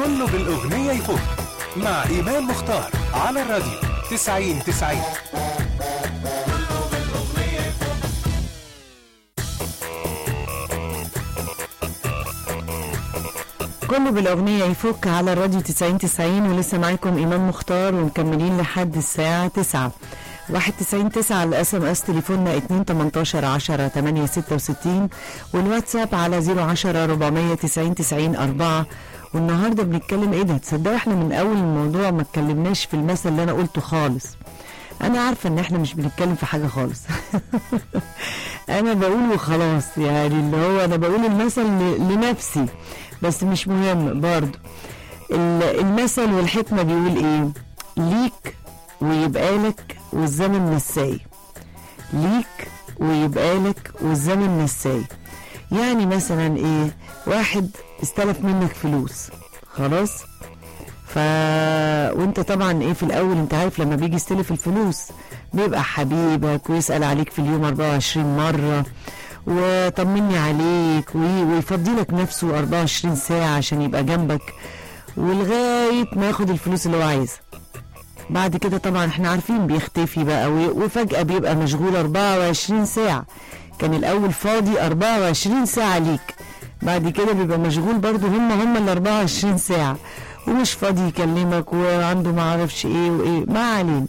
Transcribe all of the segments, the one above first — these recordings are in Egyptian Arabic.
كله بالأغنية يفوت مع إيمان مختار على الراديو 90 90 كله بالأغنية يفك على الراديو 90 90 ولسه معاكم إمام مختار ومكملين لحد الساعة 9 واحد تسعين تسعة على الاس ام اس تليفوننا اتنين تمنتاشر عشرة تمانية ستة وستين والواتساب على زيرو عشرة ربعمية تسعين تسعين أربعة والنهارده بنتكلم ايه ده تصدقوا احنا من اول الموضوع ما اتكلمناش في المثل اللي انا قلته خالص انا عارفه ان احنا مش بنتكلم في حاجه خالص انا بقول وخلاص يعني اللي هو انا بقول المثل ل- لنفسي بس مش مهم برضو ال- المثل والحكمه بيقول ايه ليك ويبقى لك والزمن نساي ليك ويبقى لك والزمن نساي يعني مثلا ايه واحد استلف منك فلوس خلاص ف وانت طبعا ايه في الاول انت عارف لما بيجي يستلف الفلوس بيبقى حبيبك ويسال عليك في اليوم 24 مره وطمني عليك وي- ويفضي لك نفسه 24 ساعه عشان يبقى جنبك ولغايه ما ياخد الفلوس اللي هو عايزها بعد كده طبعا احنا عارفين بيختفي بقى وي- وفجأة بيبقى مشغول 24 ساعة كان الأول فاضي 24 ساعة ليك بعد كده بيبقى مشغول برضو هم هم ال 24 ساعة ومش فاضي يكلمك وعنده ما اعرفش ايه وايه ما علينا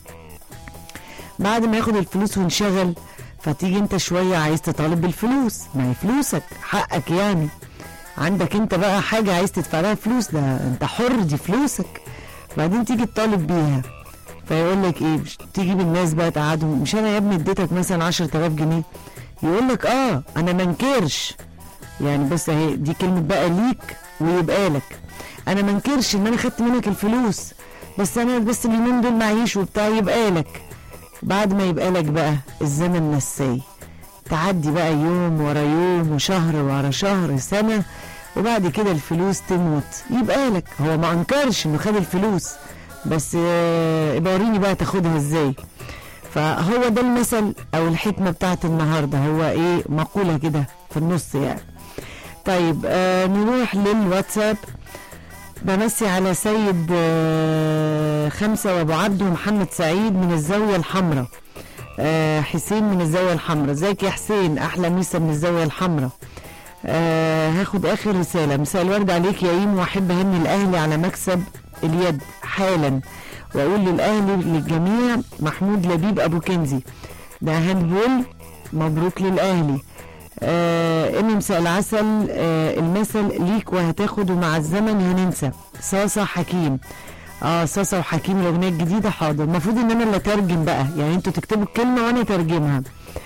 بعد ما ياخد الفلوس وانشغل فتيجي انت شوية عايز تطالب بالفلوس ما هي فلوسك حقك يعني عندك انت بقى حاجة عايز تدفع لها فلوس ده انت حر دي فلوسك بعدين تيجي تطالب بيها فيقول لك ايه مش تجيب الناس بقى تقعدهم مش انا يا ابني اديتك مثلا 10000 جنيه يقول لك اه انا منكرش يعني بص اهي دي كلمه بقى ليك ويبقى لك انا منكرش ان انا خدت منك الفلوس بس انا بس اليومين دول معيش وبتاع يبقى لك بعد ما يبقى لك بقى الزمن نساي تعدي بقى يوم ورا يوم وشهر ورا شهر سنة وبعد كده الفلوس تموت يبقى لك هو ما انكرش انه خد الفلوس بس آه، يبقى وريني بقى تاخدها ازاي فهو ده المثل او الحكمة بتاعت النهاردة هو ايه مقولة كده في النص يعني طيب آه نروح للواتساب بمسي على سيد آه خمسة وابو عبده ومحمد سعيد من الزاوية الحمراء آه حسين من الزاوية الحمراء ازيك يا حسين احلى ميسة من الزاوية الحمراء آه هاخد اخر رسالة مساء الورد عليك يا ايم واحب اهني الاهلي على مكسب اليد حالا واقول للاهلي للجميع محمود لبيب ابو كنزي ده هاندبول مبروك للاهلي آه إني مساء العسل آه المثل ليك وهتاخد ومع الزمن هننسى صاصة حكيم اه صاصة وحكيم الأغنية الجديدة حاضر المفروض إن أنا اللي أترجم بقى يعني أنتوا تكتبوا الكلمة وأنا أترجمها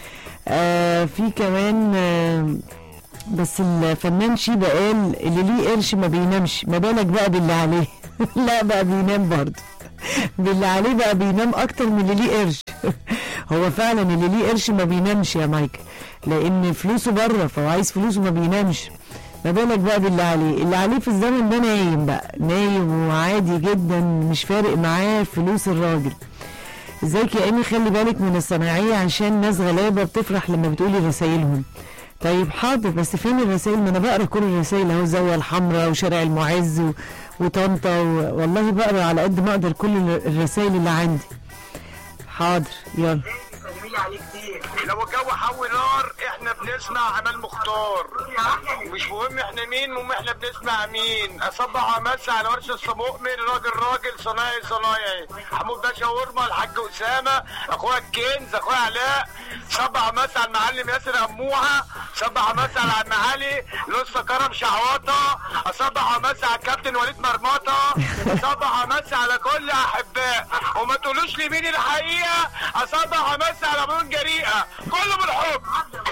آه في كمان آه بس الفنان شيبة قال اللي ليه قرش ما بينامش ما بالك بقى باللي عليه لا بقى بينام برضه باللي عليه بقى بينام اكتر من اللي ليه قرش هو فعلا اللي ليه قرش ما بينامش يا مايك لان فلوسه بره فهو عايز فلوسه ما بينامش ما بالك بقى باللي عليه اللي عليه في الزمن ده نايم بقى نايم وعادي جدا مش فارق معاه فلوس الراجل ازيك يا ايمي خلي بالك من الصناعيه عشان ناس غلابه بتفرح لما بتقولي رسايلهم طيب حاضر بس فين الرسائل ما انا بقرا كل الرسائل اهو الزاويه الحمراء وشارع المعز و... وطنطا و... والله بقرا على قد ما اقدر كل الرسائل اللي عندي حاضر يلا لو الجو حول نار احنا بنسمع امال مختار مش مهم احنا مين المهم احنا بنسمع مين اصبح امسي على ورشه مؤمن راجل راجل صنايعي صنايعي حمود باشا ورمه الحاج اسامه اخويا الكنز اخويا علاء صبح امسي على المعلم ياسر اموحه صبح امسي على عم علي لسه كرم شعواطه اصبح امسي على الكابتن وليد مرمطه اصبح امسي على كل احباء وما تقولوش لي مين الحقيقه اصبح امسي على مليون جريئه كله بالحب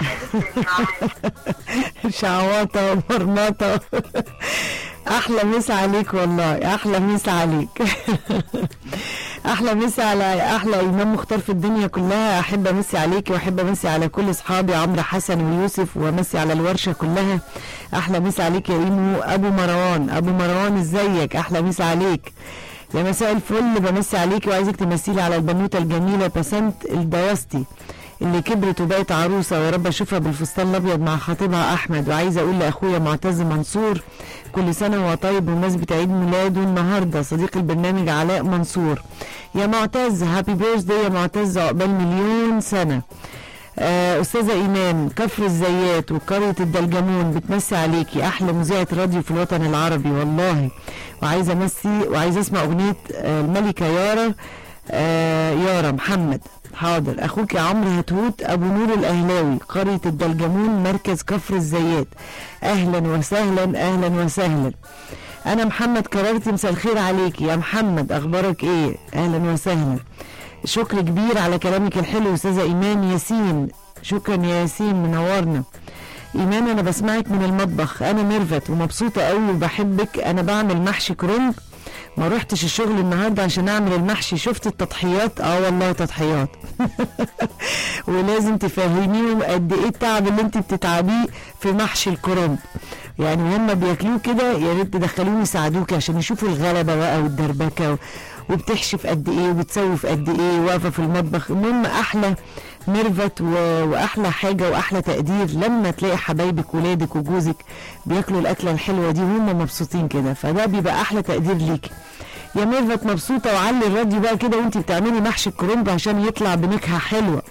شعواطه ومرمطه احلى مسا عليك والله احلى مسا عليك احلى مسا على احلى امام مختار في الدنيا كلها احب امسي عليك واحب امسي على كل اصحابي عمرو حسن ويوسف وامسي على الورشه كلها احلى مسا عليك يا ايمو ابو مروان ابو مروان ازيك احلى مسا عليك يا مساء الفل بمسي عليك وعايزك تمسيلي على البنوته الجميله بسنت الدوستي اللي كبرت وبقت عروسه ويا رب اشوفها بالفستان الابيض مع خطيبها احمد وعايزه اقول لاخويا معتز منصور كل سنه وهو طيب بمناسبه عيد ميلاده النهارده صديق البرنامج علاء منصور يا معتز هابي بيرثدي يا معتز عقبال مليون سنه آه، أستاذة إيمان كفر الزيات وقرية الدلجمون بتمسي عليكي أحلى مذيعة راديو في الوطن العربي والله وعايزة أمسي وعايزة أسمع أغنية آه، الملكة يارا آه، يارا محمد حاضر أخوك يا عمرو هتهوت أبو نور الأهلاوي قرية الدلجمون مركز كفر الزيات أهلا وسهلا أهلا وسهلا أنا محمد كررتي مساء الخير عليكي يا محمد أخبارك إيه أهلا وسهلا شكر كبير على كلامك الحلو استاذه ايمان ياسين شكرا يا ياسين منورنا ايمان انا بسمعك من المطبخ انا ميرفت ومبسوطه قوي وبحبك انا بعمل محشي كرنب ما روحتش الشغل النهارده عشان اعمل المحشي شفت التضحيات اه والله تضحيات ولازم تفهميهم قد ايه التعب اللي انت بتتعبيه في محشي الكرنب يعني هم بياكلوه كده يا ريت تدخلوهم يساعدوك عشان يشوفوا الغلبه بقى والدربكه و... وبتحشي في قد ايه وبتسوي في قد ايه واقفه في المطبخ المهم احلى ميرفت و... واحلى حاجه واحلى تقدير لما تلاقي حبايبك ولادك وجوزك بياكلوا الاكله الحلوه دي وهم مبسوطين كده فده بيبقى احلى تقدير ليكي يا ميرفت مبسوطه وعلي الراديو بقى كده وانت بتعملي محشي الكرنب عشان يطلع بنكهه حلوه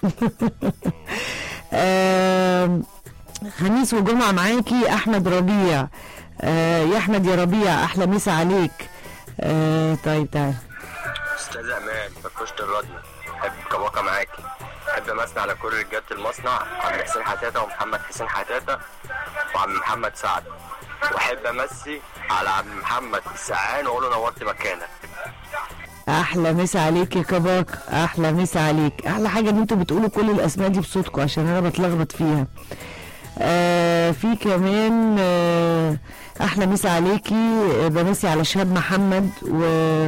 آم، خميس وجمعه معاكي احمد ربيع آه يا احمد يا ربيع احلى مسا عليك آه طيب تعال استاذ امان فركشت الراديو بحب كباكا معاكي بحب امسنا على كل رجاله المصنع عم حسين حتاته ومحمد حسين حتاته وعم محمد سعد واحب امسي على عم محمد السعان واقول له نورت مكانك احلى مسا عليك يا كباك احلى مسا عليك احلى حاجه ان انتوا بتقولوا كل الاسماء دي بصوتكم عشان انا بتلخبط فيها آه في كمان آه احلى مسا عليكي آه بمسي على شهاب محمد و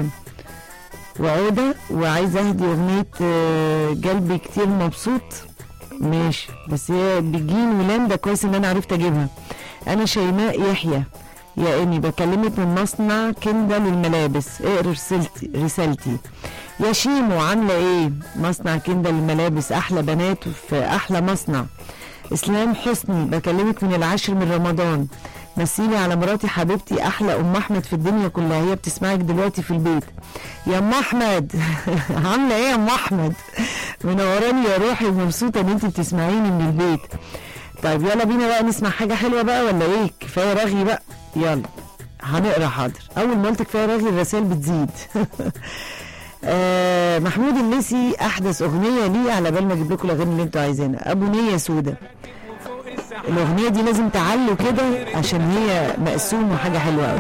وعودة وعايزة اهدي اغنية آه قلبي كتير مبسوط ماشي بس هي بجين ولان ده كويس ان انا عرفت اجيبها انا شيماء يحيى يا اني بكلمك من مصنع كندا للملابس اقرا رسالتي رسالتي يا شيمو عامله ايه مصنع كندا للملابس احلى بنات في احلى مصنع اسلام حسني بكلمك من العاشر من رمضان مسيلي على مراتي حبيبتي احلى ام احمد في الدنيا كلها هي بتسمعك دلوقتي في البيت يا ام احمد عامله ايه يا ام احمد منوراني يا روحي ومبسوطه ان انت بتسمعيني من البيت طيب يلا بينا بقى نسمع حاجه حلوه بقى ولا ايه كفايه رغي بقى يلا هنقرا حاضر اول ما قلت كفايه رغي الرسائل بتزيد آه محمود الليسي احدث اغنيه ليه على بال ما اجيب لكم الاغاني اللي انتوا عايزينها ابو نيه سودا الاغنيه دي لازم تعلوا كده عشان هي مقسوم وحاجه حلوه قوي